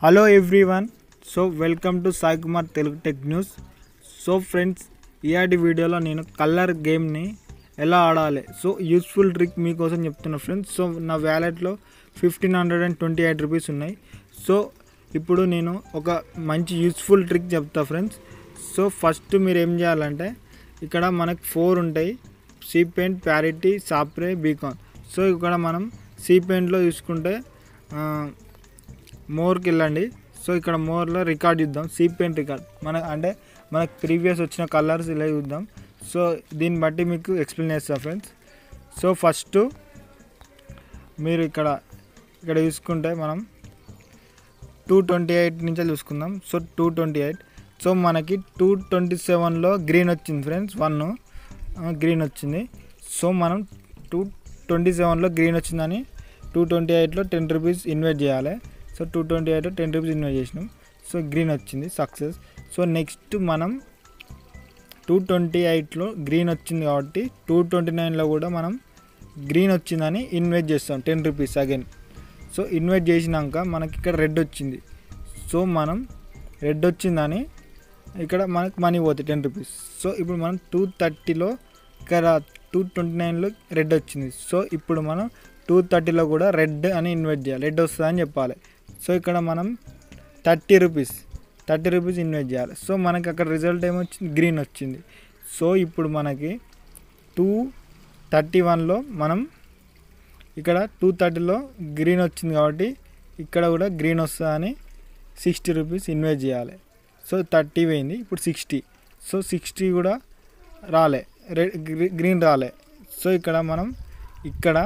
hello everyone so welcome to Sai Kumar Telugu tech news so friends ఇయాటి వీడియోలో నేను కలర్ గేమ్ని ఎలా ఆడాలి సో యూస్ఫుల్ ట్రిక్ మీకోసం చెప్తున్నా ఫ్రెండ్స్ సో నా వ్యాలెట్లో fifteen hundred and twenty eight rupees ఉన్నాయి సో ఇప్పుడు నేను ఒక మంచి యూస్ఫుల్ ట్రిక్ చెప్తా ఫ్రెండ్స్ సో ఫస్ట్ మీరు ఏం చేయాలంటే ఇక్కడ మనకు ఫోర్ ఉంటాయి see paint parity Sapre Bcone so ఇక్కడ మనం సీ పెయింట్లో చూసుకుంటే ఆ, మోర్కి వెళ్ళండి సో ఇక్కడ మోర్లో రికార్డ్ ఇద్దాం సీ పెయింట్ రికార్డ్ మన అంటే మనకు ప్రీవియస్ వచ్చిన కలర్స్ ఇలా చూద్దాం సో దీన్ని బట్టి మీకు ఎక్స్ప్లెయిన్ చేస్తా ఫ్రెండ్స్ సో ఫస్ట్ మీరు ఇక్కడ ఇక్కడ చూసుకుంటే మనం టూ ట్వంటీ ఎయిట్ నుంచి చూసుకుందాం so two twenty eight so మనకి టూ ట్వంటీ సెవెన్లో గ్రీన్ వచ్చింది ఫ్రెండ్స్ వన్ గ్రీన్ వచ్చింది సో మనం టూ ట్వంటీ సెవెన్లో గ్రీన్ వచ్చిందని టూ ట్వంటీ ఎయిట్లో టెన్ రూపీస్ ఇన్వెస్ట్ చేయాలి సో టూ ట్వంటీ ఎయిట్లో టెన్ రూపీస్ ఇన్వెస్ట్ చేసినాం సో గ్రీన్ వచ్చింది సక్సెస్ సో నెక్స్ట్ మనం టూ ట్వంటీ ఎయిట్లో గ్రీన్ వచ్చింది కాబట్టి టూ ట్వంటీ నైన్లో కూడా మనం గ్రీన్ వచ్చిందని ఇన్వెస్ట్ చేస్తాం ten rupees again so invest చేసినాక మనకి ఇక్కడ రెడ్ వచ్చింది సో మనం రెడ్ వచ్చిందని ఇక్కడ మనకు మనీ పోతుంది టెన్ రూపీస్ సో ఇప్పుడు మనం టూ థర్టీలో ఇక్కడ టూ ట్వంటీ నైన్లో రెడ్ వచ్చింది సో ఇప్పుడు మనం టూ థర్టీలో కూడా రెడ్ అని ఇన్వెస్ట్ చేయాలి రెడ్ వస్తుంది అని చెప్పాలి సో ఇక్కడ మనం thirty rupees thirty rupees invest చేయాలి సో మనకి అక్కడ రిజల్ట్ ఏమొచ్చింది గ్రీన్ వచ్చింది సో ఇప్పుడు మనకి టూ థర్టీ వన్లో మనం ఇక్కడ టూ థర్టీలో గ్రీన్ వచ్చింది కాబట్టి ఇక్కడ కూడా గ్రీన్ వస్తుందని సిక్స్టీ రూపీస్ ఇన్వెస్ట్ చేయాలి సో థర్టీ పోయింది ఇప్పుడు సిక్స్టీ సో సిక్స్టీ కూడా రాలే రెడ్ గ్రీన్ రాలే సో ఇక్కడ మనం ఇక్కడ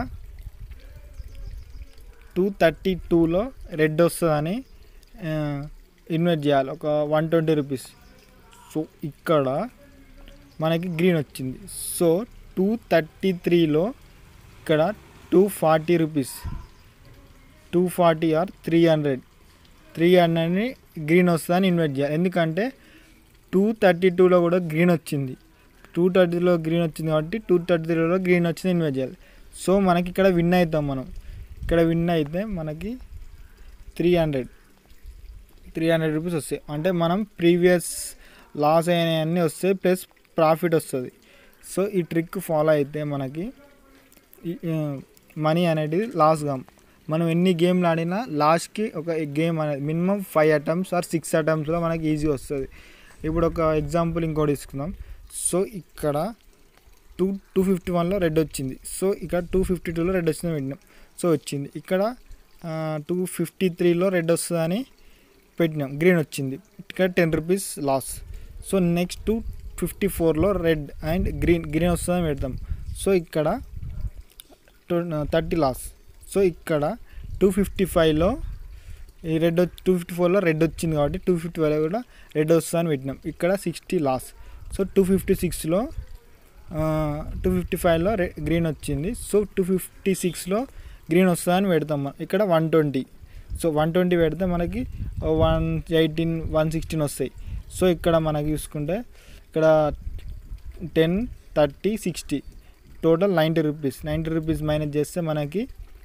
టూ థర్టీ టూలో రెడ్ వస్తుందని ఇన్వెస్ట్ చేయాలి ఒక వన్ ట్వంటీ రూపీస్ సో ఇక్కడ మనకి గ్రీన్ వచ్చింది సో టూ థర్టీ త్రీలో ఇక్కడ two forty rupees two forty or three hundred three హండ్రెడ్ని గ్రీన్ వస్తుందని ఇన్వెస్ట్ చేయాలి ఎందుకంటే టూ థర్టీ టూలో కూడా గ్రీన్ వచ్చింది టూ థర్టీలో గ్రీన్ వచ్చింది కాబట్టి టూ థర్టీ త్రీలో గ్రీన్ వచ్చింది ఇన్వెస్ట్ చేయాలి సో మనకి ఇక్కడ విన్ అవుతాం మనం ఇక్కడ విన్ అయితే మనకి three hundred three hundred rupees వస్తాయి అంటే మనం ప్రీవియస్ లాస్ అయినవన్నీ వస్తాయి ప్లస్ ప్రాఫిట్ వస్తుంది సో ఈ ట్రిక్ ఫాలో అయితే మనకి మనీ అనేది లాస్ కాం మనం ఎన్ని గేమ్లు ఆడినా లాస్ట్కి ఒక గేమ్ అనేది minimum five attempts or six అటెంప్ట్స్లో మనకి ఈజీ వస్తుంది ఇప్పుడు ఒక ఎగ్జాంపుల్ ఇంకోటి తీసుకుందాం సో ఇక్కడ టూ టూ ఫిఫ్టీ వన్లో రెడ్ వచ్చింది సో ఇక్కడ టూ ఫిఫ్టీ టూలో రెడ్ వచ్చిందని పెట్టినాం సో వచ్చింది ఇక్కడ టూ ఫిఫ్టీ త్రీలో రెడ్ వస్తుందని పెట్టినాం గ్రీన్ వచ్చింది ఇక్కడ ten rupees loss so next two fifty ఫోర్లో రెడ్ అండ్ గ్రీన్ గ్రీన్ వస్తుందని పెడతాం సో ఇక్కడ థర్టీ లాస్ సో ఇక్కడ టూ ఫిఫ్టీ ఫైవ్లో ఈ రెడ్ టూ ఫిఫ్టీ ఫోర్లో రెడ్ వచ్చింది కాబట్టి టూ ఫిఫ్టీ ఫైవ్లో కూడా రెడ్ వస్తుందని పెట్టినాం ఇక్కడ sixty loss so two fifty సిక్స్లో టూ ఫిఫ్టీ ఫైవ్లో రె గ్రీన్ వచ్చింది సో టూ ఫిఫ్టీ సిక్స్లో గ్రీన్ వస్తుందని పెడతాం మనం ఇక్కడ one twenty so one twenty పెడితే మనకి వన్ ఎయిటీన్ వన్ సిక్స్టీన్ వస్తాయి సో ఇక్కడ మనకి చూసుకుంటే ఇక్కడ ten thirty sixty total ninety rupees ninety rupees minus చేస్తే మనకి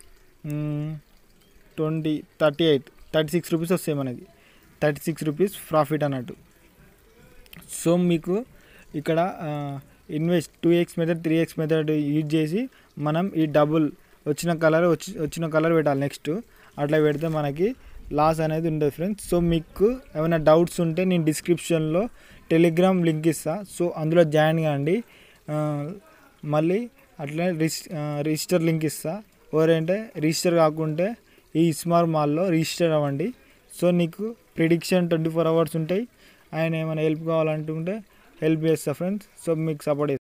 twenty thirty eight thirty six rupees వస్తాయి మనకి థర్టీ సిక్స్ రూపీస్ ప్రాఫిట్ అన్నట్టు సో మీకు ఇక్కడ invest two x method three x method use చేసి మనం ఈ డబుల్ వచ్చిన కలర్ వచ్చి వచ్చిన కలర్ పెట్టాలి నెక్స్ట్ అట్లా పెడితే మనకి లాస్ అనేది ఉండదు ఫ్రెండ్స్ సో మీకు ఏమైనా డౌట్స్ ఉంటే నేను డిస్క్రిప్షన్లో టెలిగ్రామ్ లింక్ ఇస్తా సో అందులో జాయిన్ కాండి ఆ, మళ్ళీ అట్లనే రిజ్ రిజిస్టర్ లింక్ ఇస్తా ఎవరంటే రిజిస్టర్ కాకుంటే ఈ స్మార్ట్ మాల్లో రిజిస్టర్ అవ్వండి సో నీకు ప్రిడిక్షన్ ట్వంటీ ఫోర్ అవర్స్ ఉంటాయి ఆయన ఏమైనా హెల్ప్ కావాలంటుంటే హెల్ప్ చేస్తా ఫ్రెండ్స్ సో మీకు సపోర్ట్